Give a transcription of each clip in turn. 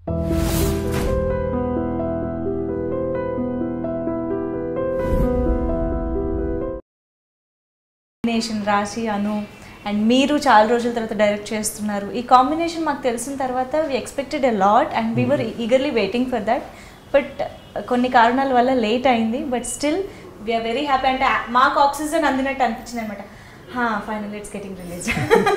Combination రాశి అను and మీరు చాలా రోజుల తర్వాత డైరెక్ట్ చేస్తున్నారు ఈ కాంబినేషన్ మాకు తెలిసిన తర్వాత we expected a lot and we were eagerly waiting for that but కొన్ని కారణాల వల్ల లేట్ అయింది but still we are very happy అంటే మాకు ఆక్సిజన్ అందినట్టు అనిపించింది అనమాట final it's getting release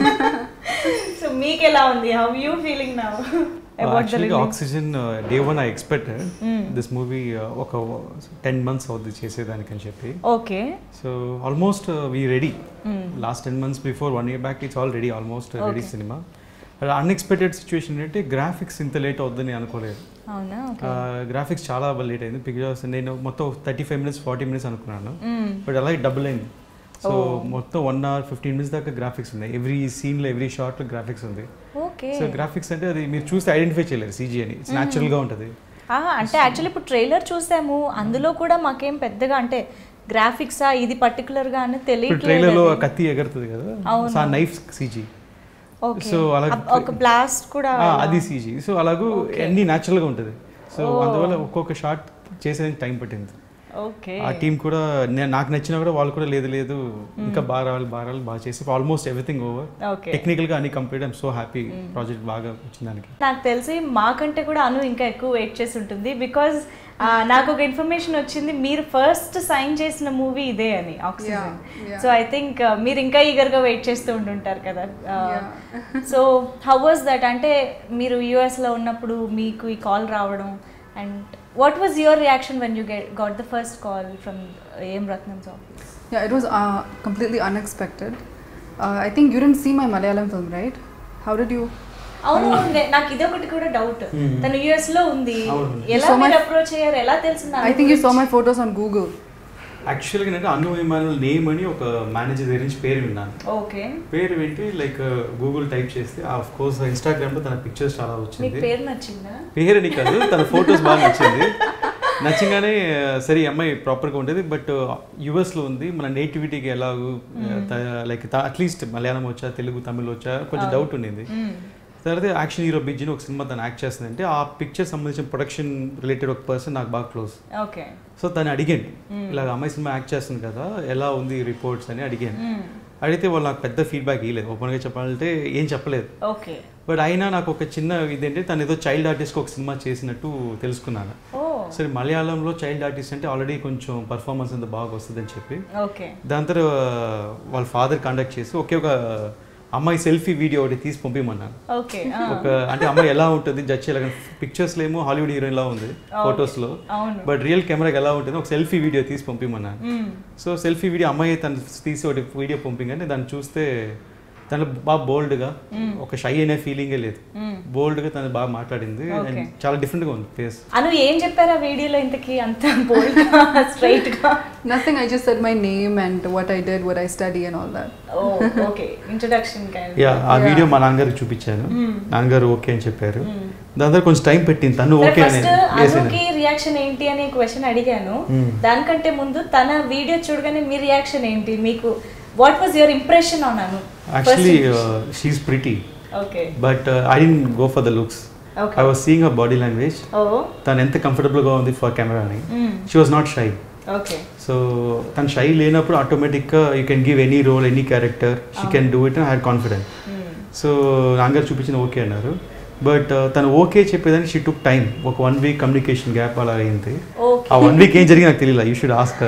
so మీకు ఎలా ఉంది how you feeling now actually Oxygen day one I expected this movie ఒక టెన్ మంత్స్ అవుద్ది చేసేదానికి అని చెప్పి okay so almost we ready last ten months before one year back it's all ready almost ready Okay. Cinema unexpected situation ఏంటంటే graphics ఇంత late అవుద్దని అనుకోలేదు అవునా ఓకే గ్రాఫిక్స్ చాలా లేట్ అయింది బికాస్ నేను మొత్తం thirty five minutes forty minutes అనుకున్నాను బట్ అలాగే డబుల్ అయింది సో Oh. మొత్తం వన్ అవర్ ఫిఫ్టీన్ మినిట్స్ దాకా గ్రాఫిక్స్ ఉన్నాయి ఎవ్రీ సీన్లో ఎవ్రీ షార్ట్లో గ్రాఫిక్స్ ఉంది ఓకే సో గ్రాఫిక్స్ అంటే అది మీరు చూస్తే ఐడెంటిఫై చేయలేరు సీజీ అని ఇట్స్ న్యాచురల్గా ఉంటుంది ఆహా, అంటే యాక్చువల్లీ ఇప్పుడు ట్రైలర్ చూసాము అందులో కూడా మాకేం పెద్దగా అంటే గ్రాఫిక్సా ఇది పర్టికులర్గా అని ఇప్పుడు ట్రైలర్లో తెలియట్లేదు కత్తి ఎగురుతుంది కదా అవును. సో ఆ నైఫ్ సీజీ ఓకే సో అలా అప్- ఒక బ్లాస్ట్ కూడా అది సీజీ సో అలాగూ Okay. అన్ని న్యాచురల్గా ఉంటుంది సో Oh. అందువల్ల ఒక్కొక్క షార్ట్ చేసేదానికి టైం పట్టింది ఓకే ఆ టీం కూడా నే- నాకు నచ్చినా కూడా వాళ్ళు కూడా లేదు లేదు ఇంకా బాగా రావాలి బాగా రావాలి బాగా చేసి ఆల్మోస్ట్ ఎవ్రీథింగ్ ఓవర్ ఓకే టెక్నికల్గా అన్ని complete I'm so happy project బాగా వచ్చిన దానికి నాకు తెలిసి మాకంటే కూడా అను ఇంకా ఎక్కువ వెయిట్ చేసి ఉంటుంది బికాజ్ నాకు ఒక ఇన్ఫర్మేషన్ వచ్చింది మీరు ఫస్ట్ సైన్ చేసిన మూవీ ఇదే అని Oxygen Yeah, yeah. So I think మీరు ఇంకా ఈగర్గా వెయిట్ చేస్తూ ఉంటుంటారు కదా Yeah. So how was that అంటే మీరు యూఎస్లో ఉన్నప్పుడు మీకు ఈ కాల్ రావడం and what was your reaction when you get got the first call from M Ratnam's office Yeah, it was uh, completely unexpected. Uh, I think you didn't see my Malayalam film, right? How did you? అవును నే- నాకు ఇది ఒకటి కూడా doubt Hmm. తను US లో ఉంది అవును. ఎలా So మీరు my- అప్రోచ్ అయ్యారు ఎలా తెలిసింది I think you saw my photos on Google. యాక్చువల్గా నేను అన్ను ఇమానుల్ నేమ్ అని ఒక మేనేజర్ దగ్గర నుంచి పేరు విన్నాను ఓకే పేరు వింటే లైక్ గూగుల్ టైప్ చేస్తే ఆఫ్ కోర్స్ ఇన్స్టాగ్రామ్లో తన పిక్చర్స్ చాలా మీకు వచ్చింది పేరు నచ్చిందా పేరు అని కాదు తన ఫొటోస్ బాగా నచ్చింది నచ్చగానే సరే ఈ అమ్మాయి ప్రాపర్గా ఉంటుంది బట్ యుఎస్లో ఉంది మన నేటివిటీకి ఎలాగూ లైక్ అట్లీస్ట్ మలయాళం వచ్చా తెలుగు తమిళ్ వచ్చా కొంచెం డౌట్ ఉండింది తర్వాత యాక్షన్ హీరో బిజ్జిని ఒక సినిమా తను యాక్ట్ చేస్తుందంటే ఆ పిక్చర్ సంబంధించిన ప్రొడక్షన్ రిలేటెడ్ ఒక పర్సన్ నాకు బాగా క్లోజ్ ఓకే సో తను అడిగాను ఇలా అమ్మాయి సినిమా యాక్ట్ చేస్తుంది కదా ఎలా ఉంది రిపోర్ట్స్ అని అడిగాను అడిగితే వాళ్ళు నాకు పెద్ద ఫీడ్బ్యాక్ ఇవ్వలేదు ఓపెన్గా చెప్పాలంటే ఏం చెప్పలేదు ఓకే బట్ అయినా నాకు ఒక చిన్న ఇదేంటి తను ఏదో చైల్డ్ ఆర్టిస్ట్కి ఒక సినిమా చేసినట్టు తెలుసుకున్నాను ఓ సరే మలయాళంలో చైల్డ్ ఆర్టిస్ట్ అంటే ఆల్రెడీ కొంచెం పర్ఫార్మెన్స్ అంత బాగా వస్తుందని చెప్పి ఓకే దాని తర్వాత వాళ్ళ ఫాదర్ కాంటాక్ట్ చేసి ఒకే ఒక అమ్మాయి సెల్ఫీ వీడియో ఒకటి తీసి పంపిమన్నాను ఓకే ఒక అంటే అమ్మాయి ఎలా ఉంటుంది జడ్జ్ చేయాలి పిక్చర్స్లో ఏమో హాలీవుడ్ హీరోయిన్ లా ఉంది ఫొటోస్లో అవును బట్ రియల్ కెమెరాకి ఎలా ఉంటుంది ఒక సెల్ఫీ వీడియో తీసి పంపిమన్నాను మ్మ్. సో సెల్ఫీ వీడియో అమ్మాయి తను తీసి ఒకటి వీడియో పంపింగంటే దాన్ని చూస్తే తను బాగా బోల్డ్గా ఒక షై అనే ఫీలింగే లేదు మ్మ్. బోల్డ్గా తను బాగా మాట్లాడింది Okay. అండ్ చాలా డిఫరెంట్గా ఉంది ఫేస్ అను ఏం చెప్పారు ఆ వీడియోలో ఇంతకి అంత బోల్డ్ స్ట్రైట్ గా Nothing. I just said my name and what I did, what I study, and all that. ఓ ఓకే ఇంట్రడక్షన్ యా ఆ Yeah. వీడియో మా నాన్నగారికి చూపించాను మ్మ్. నాన్నగారు ఓకే అని చెప్పారు మ్మ్. దాని తర్వాత కొంచెం టైం పెట్టింది తను ఓకే అని ఫస్ట్ వేసాను అనుకి రియాక్షన్ ఏంటి అని క్వశ్చన్ అడిగాను మ్మ్. దానికంటే ముందు తన వీడియో చూడగానే మీ రియాక్షన్ ఏంటి మీకు what was your impression on Anu actually she is pretty okay but I didn't go for the looks Okay. I was seeing a body language ఓ తను ఎంత కంఫర్టబుల్గా ఉంది ఫర్ కెమెరా అని మ్మ్. She was not shy okay so తను shy లేనప్పుడు ఆటోమేటిక్గా you can give any role any character she can do it and had confident so నాన్నగారు చూపించిన ఓకే అన్నారు బట్ తను ఓకే చెప్పేదానికి షీ టుక్ టైం ఒక వన్ వీక్ కమ్యూనికేషన్ గ్యాప్ అలా అయింది ఓకే ఆ వన్ వీక్ ఏం జరిగింది నాకు తెలియదు యూ షుడ్ ఆస్క్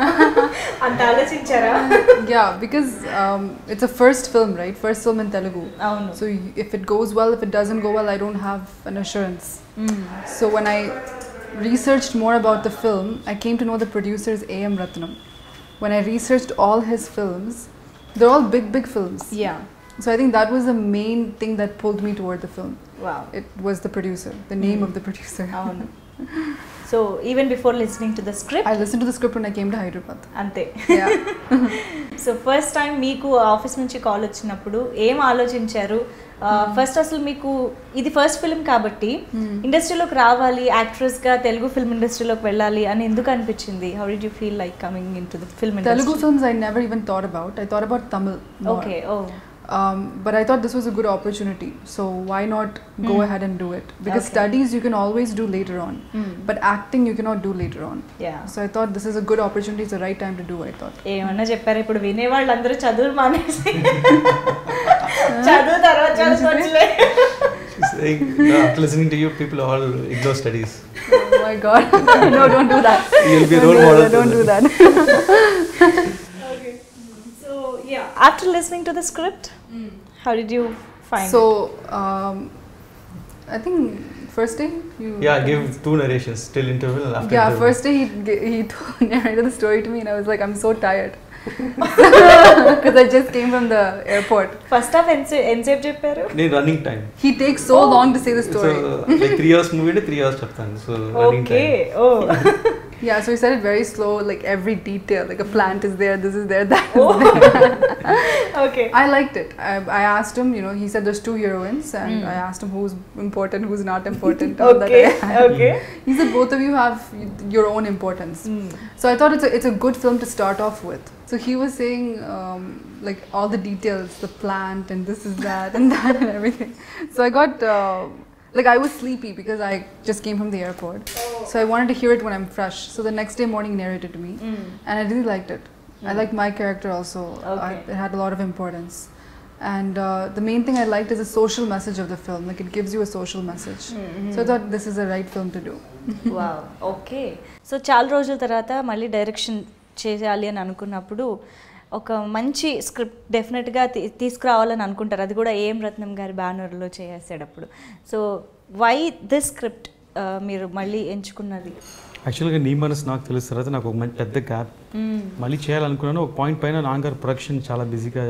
అంత ఆలోచించారా yeah, because um, it's a first film, right? First film in Telugu. అవును So y- if it goes well, if it doesn't go well, I don't have an assurance. So when I researched more about the film, I came to know the producer is A.M. Ratnam. When I researched all his films, they're all big, big films. Yeah So I think that was the main thing that pulled me toward the film. Wow It was the producer, the name of the producer. అవును so even before listening to the script I listened to the script when I came to Hyderabad. అంతే Yeah. So first time మీకు office నుంచి call వచ్చినప్పుడు ఏం ఆలోచించారు first అసలు మీకు ఇది ఫస్ట్ ఫిల్మ్ కాబట్టి ఇండస్ట్రీలోకి రావాలి యాక్ట్రెస్ గా తెలుగు ఫిల్మ్ ఇండస్ట్రీలోకి వెళ్ళాలి అని ఎందుకు అనిపించింది how did you feel like coming in to the film Telugu films I never even thought about. I thought about Tamil. more. Okay oh Um, but I thought this was a good opportunity, so why not go Hmm. ahead and do it? Because Okay. studies you can always do later on, but acting you cannot do later on. Yeah So I thought this is a good opportunity, it's the right time to do. I thought. ఏమన్నా చెప్పారు ఇప్పుడు వినేవాళ్ళు అందరూ చదువులు మానేసి చదువు తర్వాత చదువుకోవచ్చులే She's saying, no, after listening to you, people all ignore studies. Oh my God! no, don't do that. You'll be a Don't role do model that, for Don't do them. that. So yeah after listening to the script how did you find So um, I think first day you. Yeah, I gave two narrations, till interval and after Yeah, interval. first day he g- he told, narrated the story to me, and I was like, I'm so tired because I just came from the airport. First half ఎంత ఎంతసేపు చెప్పారు నేను running time He takes so Oh. long to say the so story. Like three hours movie అంటే three hours చెప్తాను so running okay time oh Yeah, so he said it very slow, like every detail, like a plant is there, this is there, that is Oh. there. Okay I liked it. I, I asked him, you know, he said there's two heroines, and Mm. I asked him who's important, who's not important. all that okay I- okay He said both of you have y- your own importance. So I thought it's a, it's a good film to start off with. So he was saying um, like all the details, the plant and this is that and that and everything. So I got uh, like I was sleepy because I just came from the airport. So I wanted to hear it when I'm fresh. So the next day morning narrated to me and I really liked it. I Mm. liked my character also. Okay. I, it had a lot of importance. And uh, the main thing I liked is the social message of the film. Like it gives you a social message. So I thought this is the right film to do. Wow okay so చాలా రోజుల తర్వాత మళ్ళీ direction చేయాలి అని అనుకున్నప్పుడు ఒక మంచి script డెఫినెట్గా తీ తీసుకురావాలని అనుకుంటారు అది కూడా ఏం రత్నం గారి బ్యానర్లో చేసేటప్పుడు సో వై దిస్ స్క్రిప్ట్ మీరు మళ్ళీ ఎంచుకున్నది యాక్చువల్గా నీ మనసు నాకు తెలుసు తర్వాత నాకు ఒక మంచి పెద్ద గ్యాప్ మళ్ళీ చేయాలనుకున్నాను ఒక పాయింట్ పైన నాన్నగారు ప్రొడక్షన్ చాలా బిజీగా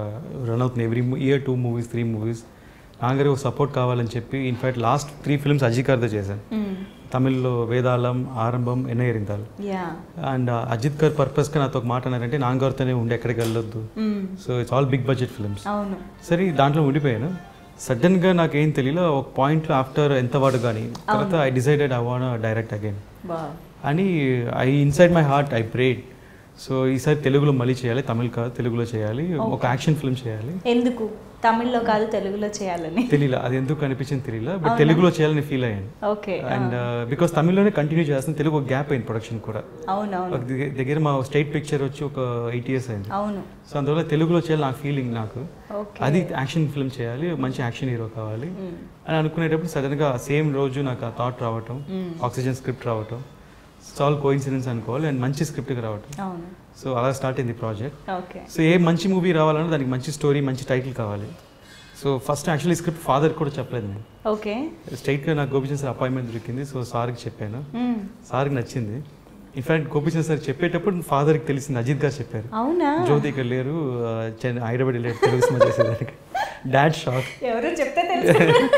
రన్ అవుతుంది every year two movies three movies నాన్నగారు ఒక సపోర్ట్ కావాలని చెప్పి in fact last three films Ajith గారితో చేశాను తమిళ్లో వేదాళం ఆరంభం ఎన్నయ్యరింతాలు యా అండ్ అజిత్ గారు పర్పస్గా నాతో ఒక మాట అన్నారంటే నాన్నగారితోనే ఉండి ఎక్కడికి వెళ్ళొద్దు so it's all big budget films అవును సరే దాంట్లో ఉండిపోయాను సడన్గా నాకు ఏం తెలియలో ఒక పాయింట్లో ఆఫ్టర్ ఎంత వాడు కానీ తర్వాత I decided I want direct again wow అని I inside my heart I prayed so ఈసారి తెలుగులో మళ్ళీ చేయాలి తమిళ్ కాదు తెలుగులో చేయాలి ఒక యాక్షన్ ఫిల్మ్ చేయాలి ఎందుకు తమిళ్లో కాదు తెలుగులో చేయాలని తెలియలా అది ఎందుకు అనిపించింది తెలియలా బట్ అవునా? తెలుగులో చేయాలని ఫీల్ అయ్యాను ఓకే అండ్ బికాస్ తమిళ్లోనే కంటిన్యూ చేస్తాను తెలుగు ఒక గ్యాప్ అయింది ప్రొడక్షన్ కూడా అవును ఒక అవును దగ్గర- దగ్గర మా స్టేట్ పిక్చర్ వచ్చి ఒక ఎయిట్ ఇయర్స్ అయింది అవును సో అందువల్ల తెలుగులో చేయాలి నాకు ఫీలింగ్ నాకు ఓకే అది యాక్షన్ ఫిల్మ్ చేయాలి మంచి యాక్షన్ హీరో కావాలి అని అనుకునేటప్పుడు సడన్గా సేమ్ రోజు నాకు ఆ థాట్ రావటం ఆక్సిజన్ స్క్రిప్ట్ రావటం all coincidence and మంచి స్క్రిప్ట్గా రావటం అవును సో అలా స్టార్ట్ అయింది ప్రాజెక్ట్ ఓకే సో ఏ మంచి మూవీ రావాలన్నా దానికి మంచి స్టోరీ మంచి టైటిల్ కావాలి so first actually script father కూడా చెప్పలేదు నేను ఓకే స్ట్రైట్గా నాకు గోపిచంద్ సార్ అపాయింట్మెంట్ దొరికింది సో సార్కి చెప్పాను సార్కి నచ్చింది ఇన్ఫాక్ట్ గోపిచంద్ సార్ చెప్పేటప్పుడు ఫాదర్కి తెలిసింది అజిత్ గారు చెప్పారు అవునా జ్యోతి ఇక్కడ లేరు ఆ, చెన్నై హైదరాబాద్ వెళ్ళారు తెలుగు సినిమా చేసేదానికి డాడ్ షాక్ ఎవరు చెప్తే తెలుసు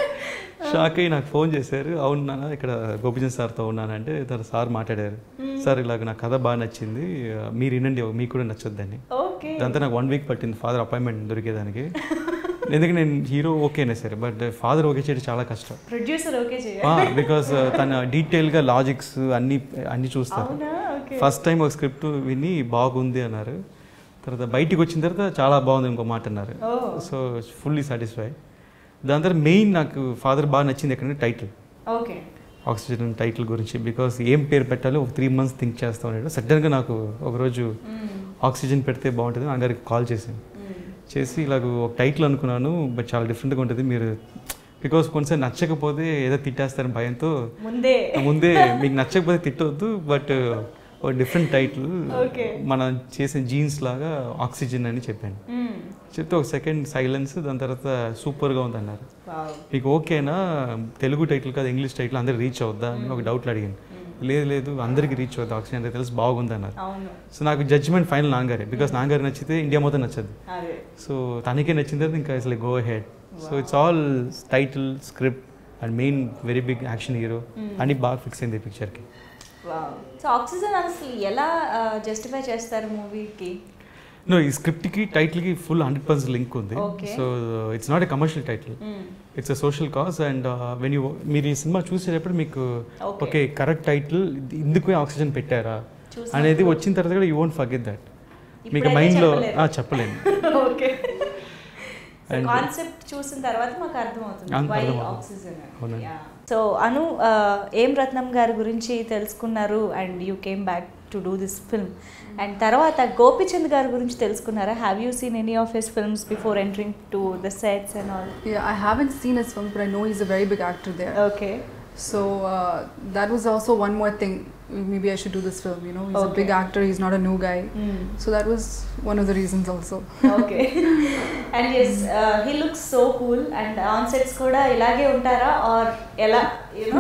షాక్ అయ్యి నాకు ఫోన్ చేశారు అవును నాన్న ఇక్కడ గోపిచంద్ సార్తో ఉన్నానంటే తన సార్ మాట్లాడారు సార్ ఇలాగ నా కథ బాగా నచ్చింది ఆ, మీరు వినండి మీకు కూడా నచ్చొద్దని ఓకే దాంతో నాకు వన్ వీక్ పట్టింది ఫాదర్ అపాయింట్మెంట్ దొరికేదానికి ఎందుకంటే నేను హీరో ఓకేనే సరే బట్ ఫాదర్ ఓకే చేయడం చాలా కష్టం ప్రొడ్యూసర్ ఓకే చేయాలి బికాస్ తన డీటెయిల్గా లాజిక్స్ అన్ని అన్ని చూస్తారు అవునా ఓకే ఫస్ట్ టైం ఒక స్క్రిప్ట్ విని బాగుంది అన్నారు తర్వాత బయటికి వచ్చిన తర్వాత చాలా బాగుంది ఇంకో మాట అన్నారు Oh. సో ఫుల్లీ సాటిస్ఫై దాని తర్వాత మెయిన్ నాకు ఫాదర్ బాగా నచ్చింది ఎక్కడంటే టైటిల్ ఓకే ఆక్సిజన్ టైటిల్ గురించి బికాస్ ఏం పేరు పెట్టాలో ఒక త్రీ మంత్స్ థింక్ చేస్తా ఉన్నాడు సడన్గా నాకు ఒకరోజు ఆక్సిజన్ పెడితే బాగుంటుంది నాన్నగారికి కాల్ చేశాను చేసి ఇలాగ ఒక టైటిల్ అనుకున్నాను బట్ చాలా డిఫరెంట్గా ఉంటుంది మీరు బికాస్ కొంచెం నచ్చకపోతే ఏదో తిట్టేస్తారని భయంతో ముందే ముందే మీకు నచ్చకపోతే తిట్టవద్దు బట్ ఒక డిఫరెంట్ టైటిల్ Okay. మనం చేసిన జీన్స్ లాగా ఆక్సిజన్ అని చెప్పాను చెప్తే ఒక సెకండ్ సైలెన్స్ దాని తర్వాత సూపర్గా ఉంది అన్నారు వావ్ మీకు ఓకేనా తెలుగు టైటిల్ కాదు ఇంగ్లీష్ టైటిల్ అందరికి రీచ్ అవుద్దా అని ఒక డౌట్లు అడిగాను లేదు లేదు అందరికి రీచ్ అవుద్ది ఆక్సిజన్ అంటే తెలుసు బాగుంది అన్నారు అవును సో నాకు జడ్జ్మెంట్ ఫైనల్ నాన్నగారే బికాస్ నాన్నగారు నచ్చితే ఇండియా మొత్తం నచ్చదు అదే సో తనకే నచ్చిన తర్వాత ఇంకా అసలు go ahead so it's all title script and main very big action hero అని బాగా ఫిక్స్ అయింది ఈ పిక్చర్కి వావ్ సో ఆక్సిజన్ అసలు ఎలా జస్టిఫై చేస్తారు మూవీకి నో ఈ స్క్రిప్ట్కి టైటిల్కి ఫుల్ హండ్రెడ్ పర్సెంట్ లింక్ ఉంది Okay. So it's not a commercial title it's a social cause and when you మీరు ఈ సినిమా చూసేటప్పుడు మీకు Okay. ఓకే కరెక్ట్ టైటిల్ ఇందుకే ఆక్సిజన్ పెట్టారా చూసినప్పుడు- అనేది వచ్చిన తర్వాత కూడా యూ వోంట్ ఫర్గెట్ దట్ మీకు ఇప్పుడైతే మైండ్లో చెప్పలేరు. చెప్పలేను ఓకే And- కాన్సెప్ట్ చూసిన తర్వాత మాకు అర్థమవుతుంది అంత వై అర్థమవుతుంది. ఆక్సిజన్ అవునండి. సో అను ఆ, ఏం రత్నం గారి గురించి తెలుసుకున్నారు and you came back to do this film and తర్వాత గోపిచంద్ గారి గురించి తెలుసుకున్నారా have you seen any of his films before entering to the sets and all Yeah, I haven't seen his films, but I know he's a very big actor there. Okay So uh, that was also one more thing. Maybe I should do this film. You know, he's a big Okay. actor. He's not a new guy. So that was one of the reasons also. Okay and yes he looks so cool and on sets కూడా ఇలాగే ఉంటారా or ఎలా you know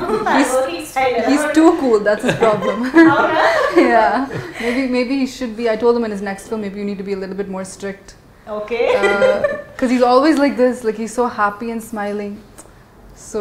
He's too cool. That's his problem. yeah. Maybe maybe he should be. I told him in his next film. Maybe you need to be a little bit more strict. Okay Because he's always like this. Like he's so happy and smiling. So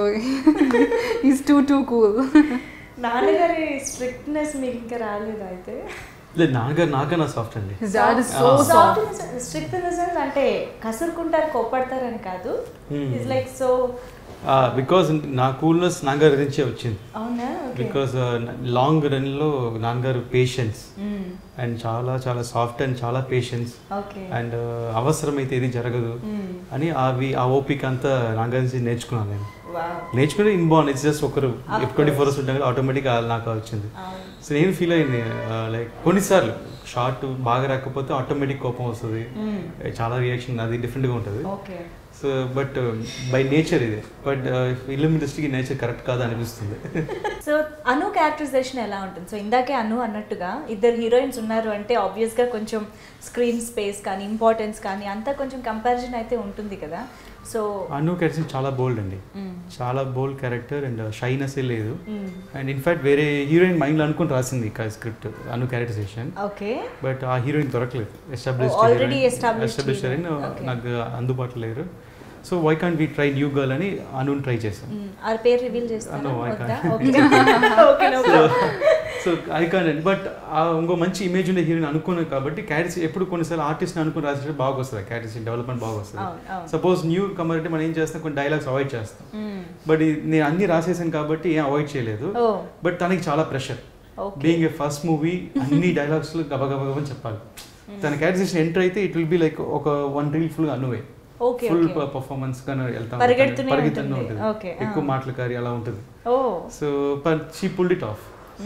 he's too too cool. నాన్నగారి strictness మీకు ఇంకా రాలేదు అయితే లేదు నాన్నగారు నాకన్నా soft అండి His dad is so Ah. soft. Strict in the sense అంటే కసురుకుంటారు కోపడతారని కాదు Hmm. Is like so because నా కూల్నెస్ నాన్నగారి నుంచే వచ్చింది అవునా బికాస్ లాంగ్ రన్లో నాన్నగారు పేషెన్స్ అండ్ చాలా చాలా సాఫ్ట్ అండ్ చాలా పేషెన్స్ ఓకే అండ్ అవసరమైతే ఏది జరగదు అని అవి ఆ ఓపిక అంతా నాన్నగారి నుంచి నేర్చుకున్నాను నేను నేర్చుకుని ఇన్ బాన్ ఇట్స్ జస్ట్ ఒకరు Of twenty four course. Hours ఉంటాం ఆటోమేటిక్ నాకు వచ్చింది సో నేను ఫీల్ అయింది లైక్ కొన్నిసార్లు షార్ట్ బాగా రాకపోతే ఆటోమేటిక్ కోపం వస్తుంది చాలా రియాక్షన్ అది డిఫరెంట్గా ఉంటుంది okay so but by nature ఇది బట్ ఫిలిం ఇండస్ట్రీకి నేచర్ కరెక్ట్ కాదు అనిపిస్తుంది సో అను క్యారెక్టరైజేషన్ ఎలా ఉంటుంది సో ఇందాకే అను అన్నట్టుగా ఇద్దరు హీరోయిన్స్ ఉన్నారు అంటే ఆబ్వియస్గా కొంచెం స్క్రీన్ స్పేస్ కానీ ఇంపార్టెన్స్ కానీ అంతా కొంచెం కంపారిజన్ అయితే ఉంటుంది కదా సో అను క్యారెక్టర్ చాలా బోల్డ్ అండి చాలా bold character and shyness and in fact ఇన్ఫాక్ట్ వేరే హీరోయిన్ మైండ్లో అనుకుని రాసింది script Anu characterization okay but ఆ హీరోయిన్ దొరకలేదు establish Oh, already established establish heroine hero. Okay. నాకు అందుబాటులో లేరు so why can't we try new girl అని అను ట్రై చేశాను ఆ పేరు రివీల్ చేస్తాను No, I వద్దా can't. Okay okay no so I can but ఇంకో మంచి ఇమేజ్ ఉండే హీరోయిన్ అనుకున్నాను కాబట్టి క్యారెక్టర్స్ ఎప్పుడు కొన్నిసార్లు ఆర్టిస్ట్ అనుకుని రాసేటప్పుడు బాగా వస్తుంది క్యారెక్టర్స్ డెవలప్మెంట్ బాగా వస్తుంది అవును, అవును. సపోజ్ న్యూ కమర్ అంటే మనం ఏం చేస్తాం కొన్ని డైలాగ్స్ అవాయిడ్ చేస్తాం బట్ నేను అన్ని రాసేసాను కాబట్టి ఏం అవాయిడ్ చేయలేదు ఓ బట్ తనకి చాలా pressure okay being a first movie అన్ని డైలాగ్స్ గబగబగబని చెప్పాలి తన క్యారెక్టరైజేషన్ ఎంటర్ అయితే ఇట్ విల్ బి లైక్ ఒక వన్ రీల్ ఫుల్ అనువే ఓకే ఫుల్ ఓకే పర్ఫార్మెన్స్ కానీ వెళ్తాం పరిగెడుతూనే పరిగెత్తుతూనే ఉంటుంది. ఉంటుంది Okay, ఎక్కువ ah. మాటలు కారి అలా ఉంటుంది ఓ so but she pulled it off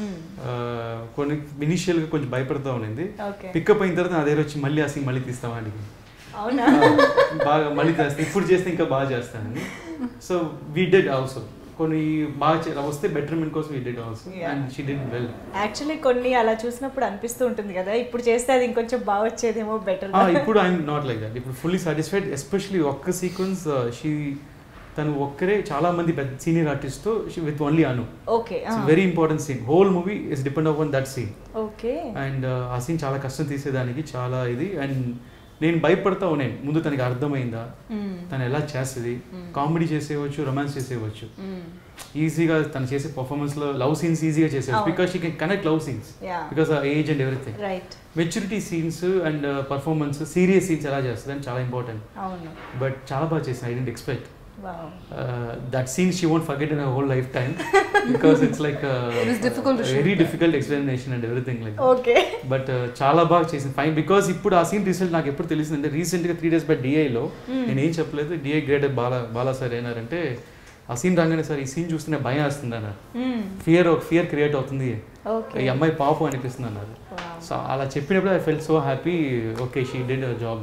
కొన్ని ఇనిషియల్ గా కొంచెం భయపడుతూ ఉండింది ఓకే పికప్ అయిన తర్వాత నా దగ్గర వచ్చి మళ్ళీ ఆ సీన్ మళ్ళీ తీస్తామా అడిగి అవునా బాగా మళ్ళీ చేస్తాను ఇప్పుడు చేస్తే ఇంకా బాగా చేస్తానని సో వీ డెడ్ ఆల్సో కొన్ని బాగా చే- వస్తే బెటర్మెంట్ కోసం we did also Yeah. And she did well actually కొన్ని అలా చూసినప్పుడు అనిపిస్తూ ఉంటుంది కదా ఇప్పుడు చేస్తే అది ఇంకొంచెం బాగా వచ్చేదేమో బెటర్ ఇప్పుడు ఐఎమ్ నాట్ లైక్ దట్ ఇప్పుడు ఫుల్లీ సాటిస్ఫైడ్ ఎస్పెషలీ ఒక్క సీక్వెన్స్ షీ తను ఒక్కరే చాలా మంది పెద్ద senior artist with only Anu okay very important scene whole movie is depend on that scene okay and ఆ సీన్ చాలా కష్టం తీసేదానికి చాలా ఇది అండ్ నేను భయపడతా ఉన్నాను ముందు తనకి అర్థమైందా తను ఎలా చేస్తుంది కామెడీ చేసేయవచ్చు రొమాన్స్ చేసేయవచ్చు ఈజీగా తను చేసే పర్ఫార్మెన్స్ లో లవ్ సీన్స్ ఈజీగా చేసేవచ్చు అవును. Because she can connect love scenes yeah because age and everything right maturity scenes and performance serious scenes ఎలా చేస్తుంది అని చాలా ఇంపార్టెంట్ అవును బట్ చాలా బాగా చేసింది I didn't expect wow that scene she won't forget in whole life time because it's like It was difficult to shoot very that. Difficult explanation and everything like okay but చాలా బాగా చేసింది fine because ఇప్పుడు ఆ scene result నాకు ఎప్పుడు తెలిసిందంటే రీసెంట్గా three days by డిఐలో నేను ఏం చెప్పలేదు DI grade Bala Bala sir ఏనారంటే ఆ సీన్ రాగానే సార్ ఈ సీన్ చూస్తేనే భయం వేస్తుంది అన్నారు ఫియర్ ఒక ఫియర్ క్రియేట్ అవుతుంది ఓకే ఈ అమ్మాయి పాపం అనిపిస్తుంది అన్నారు సో అలా చెప్పినప్పుడు I felt so happy okay she did job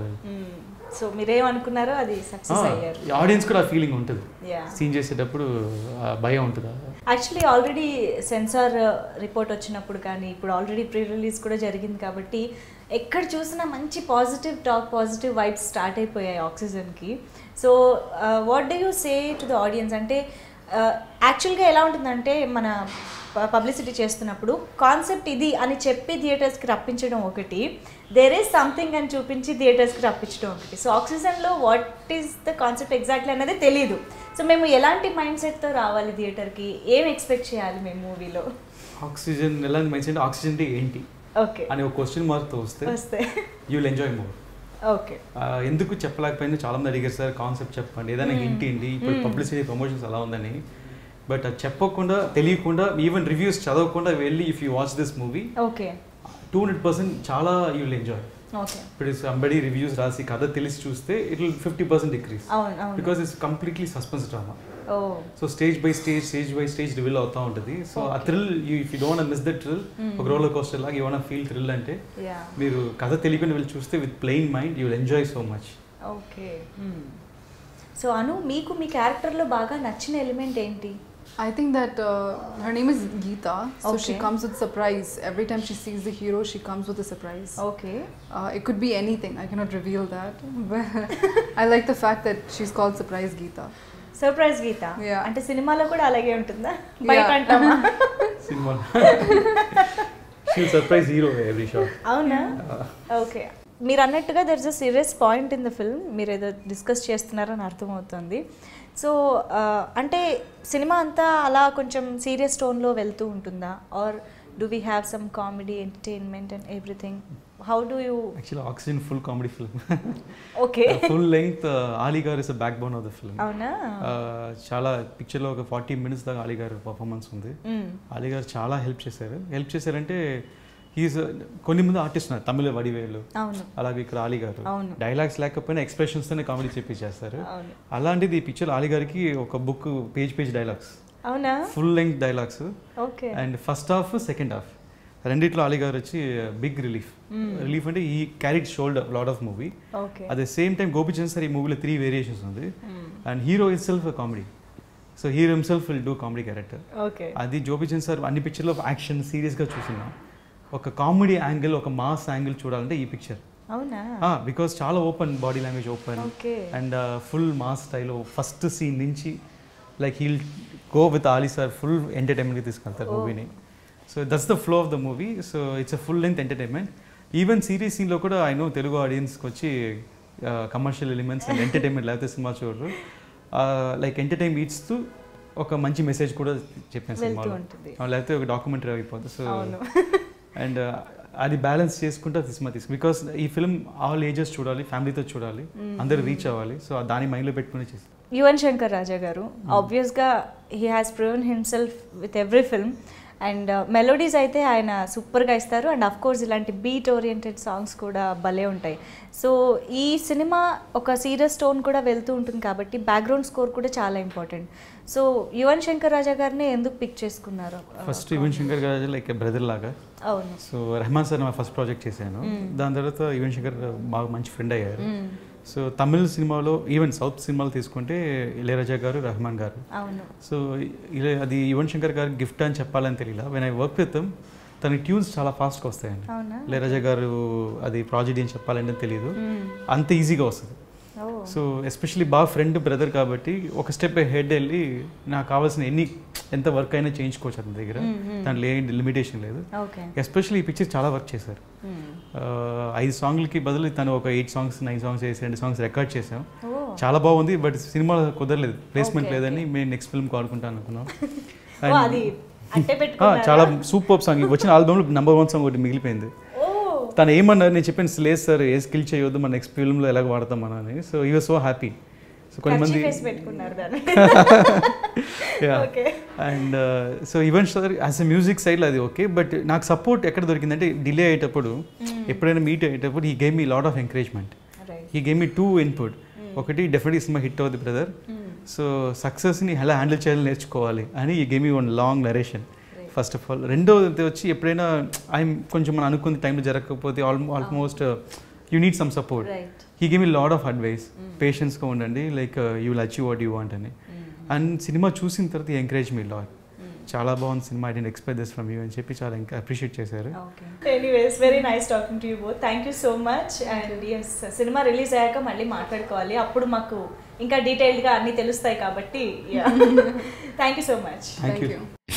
so మీరేమనుకున్నారో అది సక్సెస్ అయ్యారు ఆడియన్స్ కూడా ఆ ఫీలింగ్ ఉంటుంది యా సీన్ చేసేటప్పుడు ఆ భయం ఉంటుంది యాక్చువల్లీ ఆల్రెడీ సెన్సార్ రిపోర్ట్ వచ్చినప్పుడు కానీ ఇప్పుడు ఆల్రెడీ ప్రీ రిలీజ్ కూడా జరిగింది కాబట్టి ఎక్కడ చూసినా మంచి positive talk positive vibes start అయిపోయాయి ఆక్సిజన్కి so what do you say to the audience అంటే యాక్చువల్గా ఎలా ఉంటుందంటే మన పబ్లిసిటీ చేస్తున్నప్పుడు కాన్సెప్ట్ ఇది అని చెప్పి థియేటర్స్కి రప్పించడం ఒకటి దేర్ ఈస్ సంథింగ్ అని చూపించి థియేటర్స్కి రప్పించడం ఒకటి సో ఆక్సిజన్లో what is the concept exactly అనేది తెలియదు సో మేము ఎలాంటి మైండ్ సెట్తో రావాలి థియేటర్కి ఏం ఎక్స్పెక్ట్ చేయాలి మేము మూవీలో ఆక్సిజన్ ఎలాంటి మంచి అంటే ఆక్సిజన్ అంటే ఏంటి ఓకే అని ఒక క్వశ్చన్ మార్క్తో వస్తే వస్తే you will enjoy more okay ఎందుకు చెప్పలేకపోయింది చాలా మంది అడిగారు సార్ కాన్సెప్ట్ చెప్పండి ఏదైనా Hmm. హింట్ ఏంటి ఇప్పుడు Hmm. పబ్లిసిటీ ప్రమోషన్స్ అలా ఉందని బట్ అది చెప్పకుండా తెలియకుండా ఈవెన్ రివ్యూస్ చదవకుండా వెళ్ళి if you watch this movie okay two hundred percent చాలా యూ విల్ ఎంజాయ్ ఓకే ఇప్పుడు సంబడి రివ్యూస్ రాసి కథ తెలిసి చూస్తే it will fifty percent decrease అవును అవును because it's completely suspense drama ఓ so stage by stage stage by stage reveal అవుతా ఉంటుంది సో ఆ Okay. Thrill if you don't miss the thrill ఒక రోలర్ కోస్టర్ లాగా యూ వాంట్ ఫీల్ థ్రిల్ అంటే yeah మీరు కథ తెలియకుండా వెళ్ళి చూస్తే with plain mind you will enjoy so much okay so Anu మీకు మీ క్యారెక్టర్లో బాగా నచ్చిన ఎలిమెంట్ ఏంటి I think that uh, her name is Geeta, so she Okay. comes with surprise. Every time she sees the hero, she comes with a surprise. Okay Uh, it could be anything. I cannot reveal that, but I like the fact that she's called Surprise Geeta. Surprise Geeta Yeah. అంటే సినిమాలో కూడా అలాగే ఉంటుందా బయట Yeah. అంటామా cinema she'll surprise hero every shot అవునా okay మీరు అన్నట్టుగా there is a serious point in the film మీరు ఏదో డిస్కస్ చేస్తున్నారని అర్థమవుతుంది సో అంటే సినిమా అంతా అలా కొంచెం సీరియస్ టోన్లో వెళ్తూ ఉంటుందా or do we have some comedy entertainment and everything how do you actually Oxygen full comedy film okay full length Ali గారు is backbone of the film అవునా చాలా పిక్చర్లో ఒక ఫార్టీ మినిట్స్ దాకా ఆలీ గారు పర్ఫార్మెన్స్ ఉంది మ్మ్. ఆలీ గారు చాలా హెల్ప్ చేశారు హెల్ప్ చేశారంటే హీస్ కొన్ని మంది ఆర్టిస్ట్ ఉన్నారు తమిళ వడివేలు అవును అలాగే ఇక్కడ ఆలీ గారు అవును. డైలాగ్స్ లేకపోయినా expressions తోనే కామెడీ చేపించేస్తారు అవును అలాంటిది ఈ పిక్చర్ ఆలీ గారికి ఒక బుక్ పేజ్ పేజ్ డైలాగ్స్ అవునా full length dialogues okay and first half second half రెండిట్లో అలీ గారు వచ్చి బిగ్ రిలీఫ్ రిలీఫ్ అంటే ఈ carried shoulder lot of movie okay at the same time Gopichand sir ఈ మూవీలో త్రీ వేరియేషన్స్ ఉంది and hero itself comedy so hero himself will do comedy character okay అది Gopichand sir అన్ని పిక్చర్లో యాక్షన్ సీరియస్గా చూస్తున్నాం ఒక కామెడీ యాంగిల్ ఒక మాస్ యాంగిల్ చూడాలంటే ఈ పిక్చర్ అవునా బికాస్ చాలా open body language open okay and full mass స్టైల్లో ఫస్ట్ సీన్ నుంచి like he'll go with Ali sir full ఎంటర్టైన్మెంట్కి తీసుకెళ్తారు Oh. మూవీని so that's the flow of the movie so it's a full length entertainment even serious సీన్లో కూడా I know Telugu ఆడియన్స్కి వచ్చి commercial elements and entertainment లేకపోతే సినిమా చూడరు లైక్ ఎంటర్టైన్ ఇస్తూ ఒక మంచి మెసేజ్ కూడా చెప్పాను వెళ్తూ సినిమాలో ఉంటుంది ఆ, లేకపోతే ఒక డాక్యుమెంటరీ అయిపోతుంది సో అవును అండ్ అది బ్యాలెన్స్ చేసుకుంటూ అది సినిమా తీసుకు బికాస్ ఈ ఫిల్మ్ ఆల్ ఏజెస్ చూడాలి ఫ్యామిలీతో చూడాలి అందరు రీచ్ అవ్వాలి సో దాని మైండ్లో పెట్టుకుని చేసి యువన్ శంకర్ రాజా గారు ఆబ్వియస్గా he has proven himself with every film and melodies అయితే ఆయన సూపర్గా ఇస్తారు అండ్ అఫ్ కోర్స్ ఇలాంటి బీట్ ఓరియంటెడ్ సాంగ్స్ కూడా భలే ఉంటాయి సో ఈ సినిమా ఒక సీరియస్ టోన్ కూడా వెళ్తూ ఉంటుంది కాబట్టి బ్యాక్గ్రౌండ్ స్కోర్ కూడా చాలా ఇంపార్టెంట్ సో యువన్ శంకర్ రాజా గారిని ఎందుకు పిక్ చేసుకున్నారు ఫస్ట్ యువన్ శంకర్ గారు లైక్ బ్రదర్ లాగా అవును సో రెహమాన్ సార్ నా ఫస్ట్ ప్రాజెక్ట్ చేశాను దాని తర్వాత యువన్ శంకర్ బాగా మంచి ఫ్రెండ్ అయ్యారు మ్మ్. సో తమిళ సినిమాలో ఈవెన్ సౌత్ సినిమాలు తీసుకుంటే ఇళయరాజా గారు రెహమాన్ గారు అవును సో ఇలా అది యువన్ శంకర్ గారి గిఫ్ట్ అని చెప్పాలని తెలియదు వెన్ ఐ వర్క్ విత్ తన ట్యూన్స్ చాలా ఫాస్ట్గా వస్తాయండి అవునా ఇళయరాజా గారు అది ప్రాజెక్ట్ ఏం చెప్పాలంటే తెలియదు మ్మ్. అంత ఈజీగా వస్తుంది ఓ సో ఎస్పెషల్లీ బాగా ఫ్రెండ్ బ్రదర్ కాబట్టి ఒక స్టెప్ హెడ్ వెళ్ళి నాకు కావాల్సిన ఎన్ని ఎంత వర్క్ అయినా చేయించుకోవచ్చు అతని దగ్గర మ్మ్, మ్మ్. దాంట్లో ఏ లిమిటేషన్ లేదు ఓకే ఎస్పెషల్లీ ఈ పిక్చర్ చాలా వర్క్ చేశారు మ్మ్. ఆ, ఐదు సాంగ్లకి బదులు తను ఒక ఎయిట్ సాంగ్స్ నైన్ సాంగ్స్ వేసి రెండు సాంగ్స్ రికార్డ్ చేసాం ఓ చాలా బాగుంది బట్ సినిమా కుదరలేదు ప్లేస్మెంట్ Okay, లేదని okay. మేము నెక్స్ట్ ఫిల్మ్ ఆడుకుంటాను అనుకున్నాం ఓ, And- అది అంటే ఆ, పెట్టుకున్నారా? చాలా సూపర్ సాంగ్ వచ్చిన ఆల్బమ్లో నెంబర్ వన్ సాంగ్ ఒకటి మిగిలిపోయింది ఓ తను ఏమన్నారు నేను చెప్పాను లేదు సార్ ఏ స్కిల్ చేయొద్దు మన నెక్స్ట్ ఫిల్మ్లో ఎలాగ వాడతాం మనం అని సో ఈ సో హ్యాపీ సో కొన్ని మంది Kerchief వేసి పెట్టుకున్నారు దాన్ని okay and so even sir as a music సైడ్లో అది ఓకే బట్ నాకు సపోర్ట్ ఎక్కడ దొరికిందంటే డిలే అయ్యేటప్పుడు ఎప్పుడైనా మీట్ అయ్యేటప్పుడు he gave me lot of encouragement right he gave me two input ఒకటి డెఫినెట్లీ సినిమా హిట్ అవుతుంది బ్రదర్ సో సక్సెస్ని ఎలా హ్యాండిల్ చేయాలి నేర్చుకోవాలి అని he gave one long narration first of all రెండోది వచ్చి ఎప్పుడైనా ఐఎమ్ కొంచెం మనం అనుకున్న టైంలో జరగకపోతే almost almost you need some support right he give me lot of advice పేషెన్స్గా ఉండండి like you will achieve what you want అని అండ్ సినిమా చూసిన తర్వాత ఎంకరేజ్ మీ లాడ్ చాలా బాగుంది cinema I didn't expect this from you అని చెప్పి చాలా ఇంకా అప్రిషియేట్ చేశారు okay anyways very nice talking to you both thank you so much and as cinema release అయ్యాక మళ్ళీ మాట్లాడుకోవాలి అప్పుడు మాకు ఇంకా డీటెయిల్డ్గా అన్నీ తెలుస్తాయి కాబట్టి thank you so much thank Thank you you.